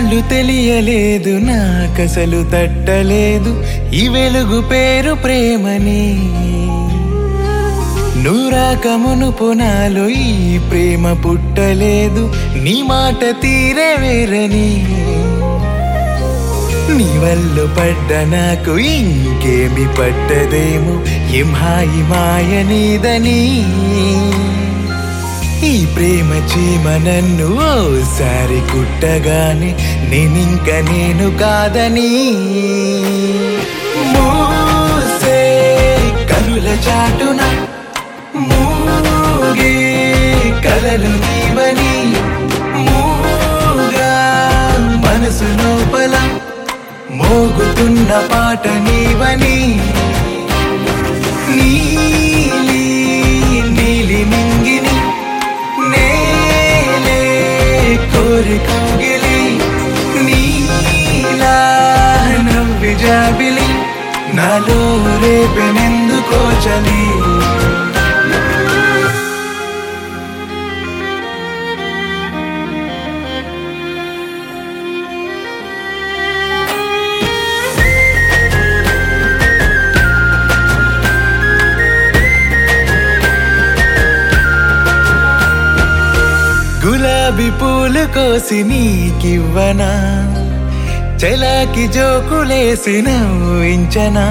ఇన్నాళ్ళు తెలియలేదు నాకసలు తట్టలేదు ఈ వెలుగు పేరు ప్రేమని నూరాక మునుపు నాలో ఈ ప్రేమ పుట్టలేదు నీ మాట తీరే వేరని నీ వల్ల పడ్డ నాకు ఇంకేమి పట్టదేమో ఏం హాయి మాయ నీదని ఈ ప్రేమ చీమ నన్ను ఓసారి కుట్టగానే నేనింక నేను కాదని మూసే కనుల చాటున మూగే కలలు నీవని మూగా మనసు లోపల మోగుతున్న పాట నీవని నీలి నీలి మింగిని నేలే కోరి కౌగిలి నీలా నవ్వి జాబిలి నాలో రేపెనెందుకో చలి గులాబీ పూలు కోసి నీకివ్వనా చెలాకి జోకులేసి నవ్వించనా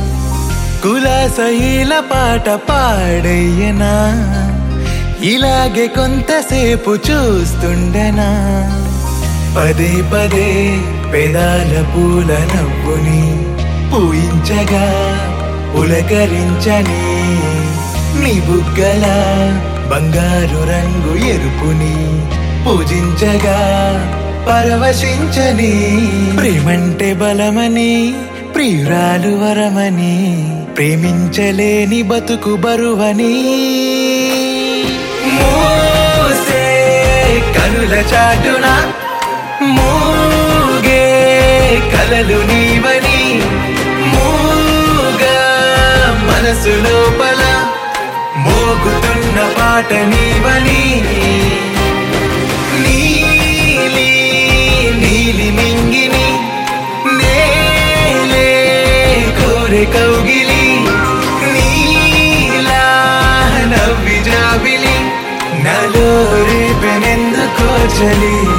కులాసైల పాట పాడయ్యనా ఇలాగే కొంతసేపు చూస్తుండనా పదే పదే పెదాల పూల నవ్వుని పూయించగా పులకరించని నీ బుగ్గల బంగారు రంగు ఎరుపుని పూజించగా పరవశించని ప్రేమంటే బలమని ప్రియురాలు వరమని ప్రేమించలేని బతుకు బరువని మూసే కనుల చాటున మూగే కలలు నీవని మూగా మనసు లోపల మోగుతున్న పాట నీవని నీలి నీలి మింగిని నేలే కోరె కౌగిలి నీలా నవ్వి జాబిలి నలో రేపెనెందుకో చలి